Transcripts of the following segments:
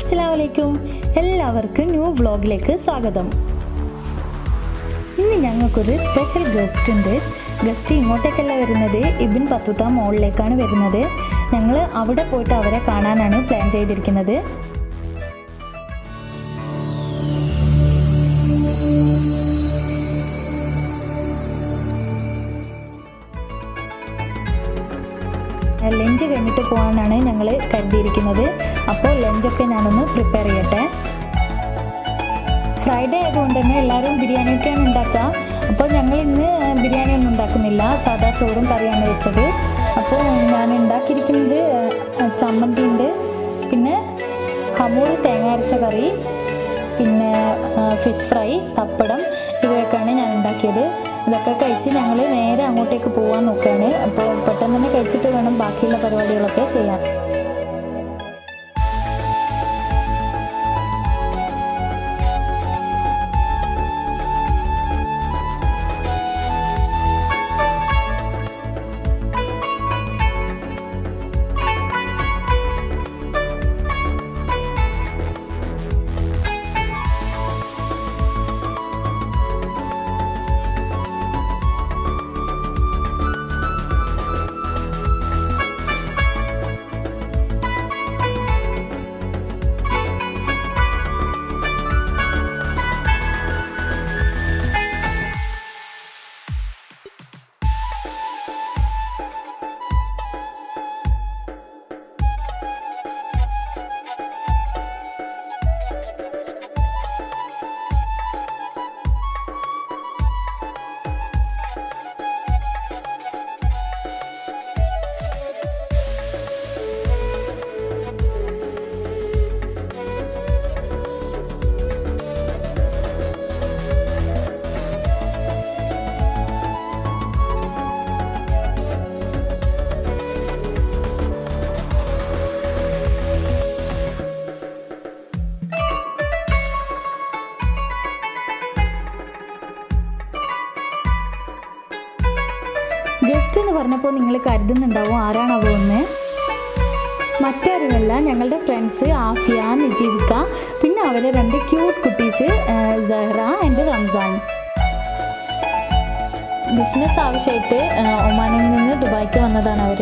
അസ്സലാമലൈക്കും എല്ലാവർക്കും ന്യൂ വ്ളോഗിലേക്ക് സ്വാഗതം ഇന്ന് ഞങ്ങൾക്കൊരു സ്പെഷ്യൽ ഗസ്റ്റ് ഉണ്ട് ഗസ്റ്റ് ഇങ്ങോട്ടേക്കല്ല വരുന്നത് ഇബിൻ പത്തുത്ത മോളിലേക്കാണ് വരുന്നത് ഞങ്ങൾ അവിടെ പോയിട്ട് അവരെ കാണാനാണ് പ്ലാൻ ചെയ്തിരിക്കുന്നത് ലഞ്ച് കഴിഞ്ഞിട്ട് പോകാനാണ് ഞങ്ങൾ കരുതിയിരിക്കുന്നത് അപ്പോൾ ലഞ്ചൊക്കെ ഞാനൊന്ന് പ്രിപ്പയർ ചെയ്യട്ടെ ഫ്രൈഡേ ആയതുകൊണ്ട് തന്നെ എല്ലാവരും ബിരിയാണിയൊക്കെയാണ് ഉണ്ടാക്കുക അപ്പോൾ ഞങ്ങൾ ഇന്ന് ബിരിയാണി ഒന്നും ഉണ്ടാക്കുന്നില്ല സാധാ ചോറും കറിയാണ് വെച്ചത് അപ്പോൾ ഞാൻ ഉണ്ടാക്കിയിരിക്കുന്നത് ചമ്മന്തി ഉണ്ട് പിന്നെ ഹമൂർ തേങ്ങ അരച്ച കറി പിന്നെ ഫിഷ് ഫ്രൈ പപ്പടം ഇവയൊക്കെയാണ് ഞാൻ ഉണ്ടാക്കിയത് ഇതൊക്കെ കഴിച്ച് ഞങ്ങൾ നേരെ അങ്ങോട്ടേക്ക് പോകാൻ നോക്കുകയാണ് അപ്പോൾ പെട്ടെന്ന് തന്നെ കഴിച്ചിട്ട് വേണം ബാക്കിയുള്ള പരിപാടികളൊക്കെ ചെയ്യാൻ ഗസ്റ്റ് എന്ന് പറഞ്ഞപ്പോൾ നിങ്ങൾ കരുതുന്നുണ്ടാവും ആരാണാവോ എന്ന് മറ്റാരുമല്ല ഞങ്ങളുടെ ഫ്രണ്ട്സ് ആഫിയ നിജീവിക്ക പിന്നെ അവരെ രണ്ട് ക്യൂട്ട് കുട്ടീസ് സഹ്റ ആൻഡ് റംസാൻ ബിസിനസ് ആവശ്യമായിട്ട് ഒമാനിൽ നിന്ന് ദുബായ്ക്ക് വന്നതാണ് അവർ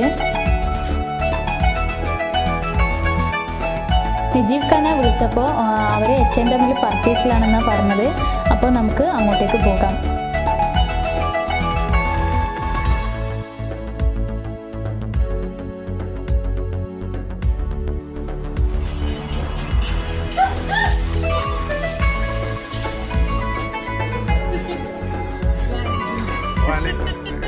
നിജീവ് ഖാനെ വിളിച്ചപ്പോൾ അവർ എച്ച് എൻ എമ്മിൽ പർച്ചേസിലാണെന്നാണ് പറഞ്ഞത് അപ്പോൾ നമുക്ക് അങ്ങോട്ടേക്ക് പോകാം वालेकुम अस्सलाम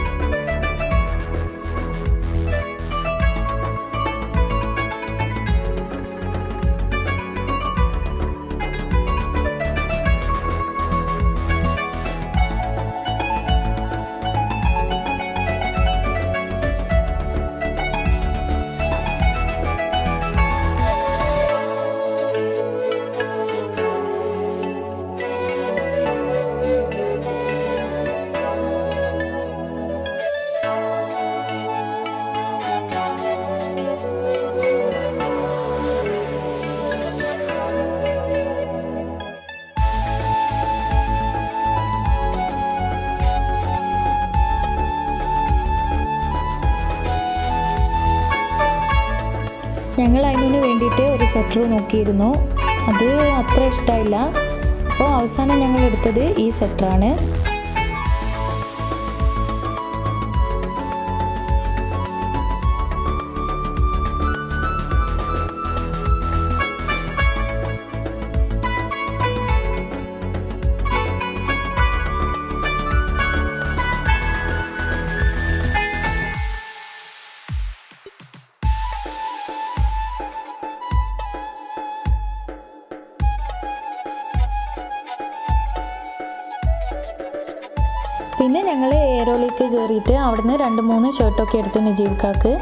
ഞങ്ങൾ അതിനു വേണ്ടിയിട്ട് ഒരു സെറ്റർ നോക്കിയിരുന്നു അത് അത്ര ഇഷ്ടമായില്ല അപ്പോൾ അവസാനം ഞങ്ങൾ എടുത്തത് ഈ സെറ്ററാണ് പിന്നെ ഞങ്ങൾ ഏരോയിലേക്ക് കയറിയിട്ട് അവിടുന്ന് രണ്ട് മൂന്ന് ഷർട്ടൊക്കെ എടുത്തു നജീവിക്കാക്ക്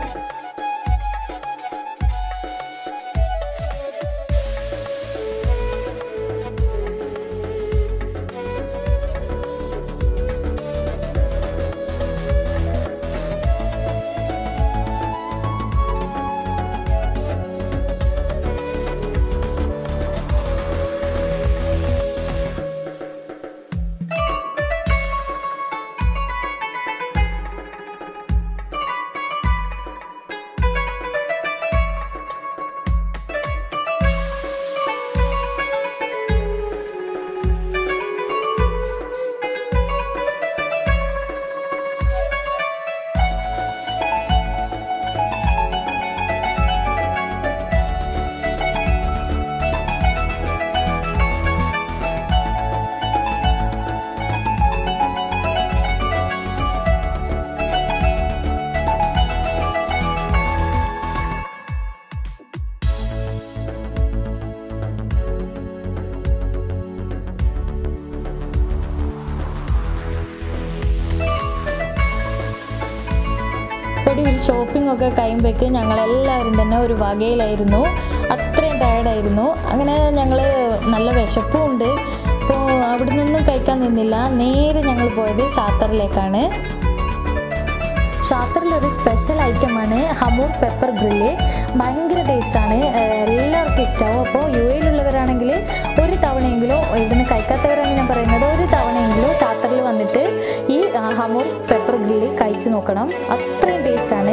ഷോപ്പിംഗ് ഒക്കെ കഴിയുമ്പോഴേക്ക് ഞങ്ങളെല്ലാവരും തന്നെ ഒരു വകയിലായിരുന്നു അത്രയും ടയർഡായിരുന്നു അങ്ങനെ ഞങ്ങൾ നല്ല വിശപ്പും ഉണ്ട് അപ്പോൾ അവിടെ നിന്നും കഴിക്കാൻ നിന്നില്ല നേരെ ഞങ്ങൾ പോയത് ഷാത്തറിലേക്കാണ് ഷാത്തറിലൊരു സ്പെഷ്യൽ ഐറ്റമാണ് ഹമൂർ പെപ്പർ ഗ്രില്ല് ഭയങ്കര ടേസ്റ്റാണ് എല്ലാവർക്കും ഇഷ്ടമാവും അപ്പോൾ യു എയിലുള്ളവരാണെങ്കിൽ ഒരു തവണയെങ്കിലും ഇവിടുന്ന് കഴിക്കാത്തവരാണ് ഞാൻ പറയുന്നത് ഒരു തവണയെങ്കിലും ഷാത്തറിൽ വന്നിട്ട് ഈ ആ, ഹമൂർ പെപ്പർ ഗ്രില്ല് കഴിച്ച് നോക്കണം അത്രയും ടേസ്റ്റാണ്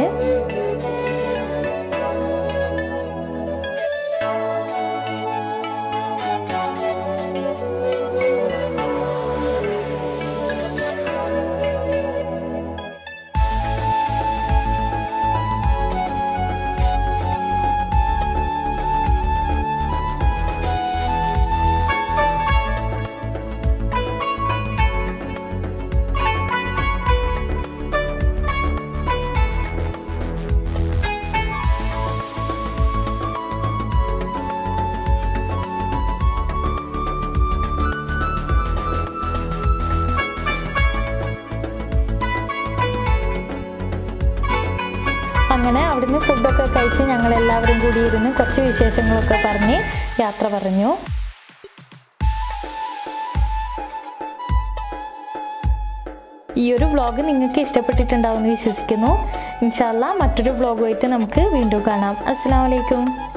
അങ്ങനെ അവിടുന്ന് ഫുഡൊക്കെ കഴിച്ച് ഞങ്ങൾ എല്ലാവരും കൂടി ഇരുന്ന് കുറച്ച് വിശേഷങ്ങളൊക്കെ പറഞ്ഞ് യാത്ര പറഞ്ഞു ഈ ഒരു വ്ളോഗ് നിങ്ങൾക്ക് ഇഷ്ടപ്പെട്ടിട്ടുണ്ടാവുമെന്ന് വിശ്വസിക്കുന്നു ഇൻഷാല്ല മറ്റൊരു വ്ളോഗുമായിട്ട് നമുക്ക് വീണ്ടും കാണാം അസ്സാം വലൈക്കും